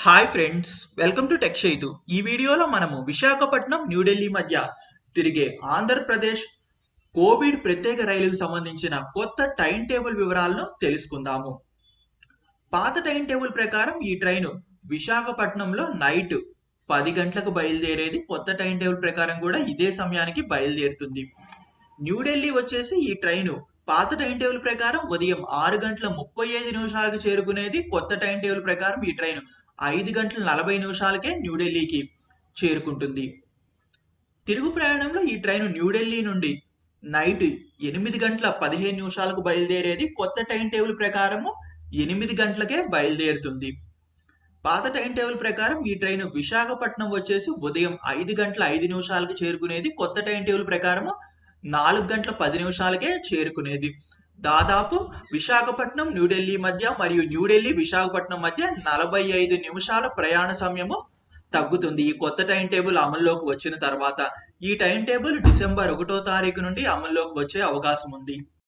hi friends welcome to tech షైతు ఈ వీడియోలో మనము విశాఖపట్నం న్యూఢిల్లీ మధ్య తిరిగే ఆంధ్రప్రదేశ్ కోవిడ్ ప్రత్యేక రైలుకు సంబంధించిన కొత్త టైం టేబుల్ వివరాలను తెలుసుకుందాము పాత టైం టేబుల్ ప్రకారం ఈ ట్రైను విశాఖపట్నంలో నైట్ పది గంటలకు బయలుదేరేది కొత్త టైం టేబుల్ ప్రకారం కూడా ఇదే సమయానికి బయలుదేరుతుంది న్యూఢిల్లీ వచ్చేసి ఈ ట్రైను పాత టైం టేబుల్ ప్రకారం ఉదయం ఆరు గంటల ముప్పై ఐదు నిమిషాలకు చేరుకునేది కొత్త టైం టేబుల్ ప్రకారం ఈ ట్రైన్ ఐదు గంటల నలభై నిమిషాలకే న్యూఢిల్లీకి చేరుకుంటుంది తిరుగు ప్రయాణంలో ఈ ట్రైన్ న్యూఢిల్లీ నుండి నైట్ ఎనిమిది గంటల పదిహేను నిమిషాలకు బయలుదేరేది కొత్త టైం టేబుల్ ప్రకారము ఎనిమిది గంటలకే బయలుదేరుతుంది పాత టైం టేబుల్ ప్రకారం ఈ ట్రైన్ విశాఖపట్నం వచ్చేసి ఉదయం ఐదు గంటల ఐదు నిమిషాలకు చేరుకునేది కొత్త టైం టేబుల్ ప్రకారము నాలుగు గంటల పది నిమిషాలకే చేరుకునేది దాదాపు విశాఖపట్నం న్యూఢిల్లీ మధ్య మరియు న్యూఢిల్లీ విశాఖపట్నం మధ్య నలభై ఐదు నిమిషాల ప్రయాణ సమయము తగ్గుతుంది ఈ కొత్త టైం టేబుల్ అమల్లోకి వచ్చిన తర్వాత ఈ టైం టేబుల్ డిసెంబర్ ఒకటో తారీఖు నుండి అమల్లోకి వచ్చే అవకాశం ఉంది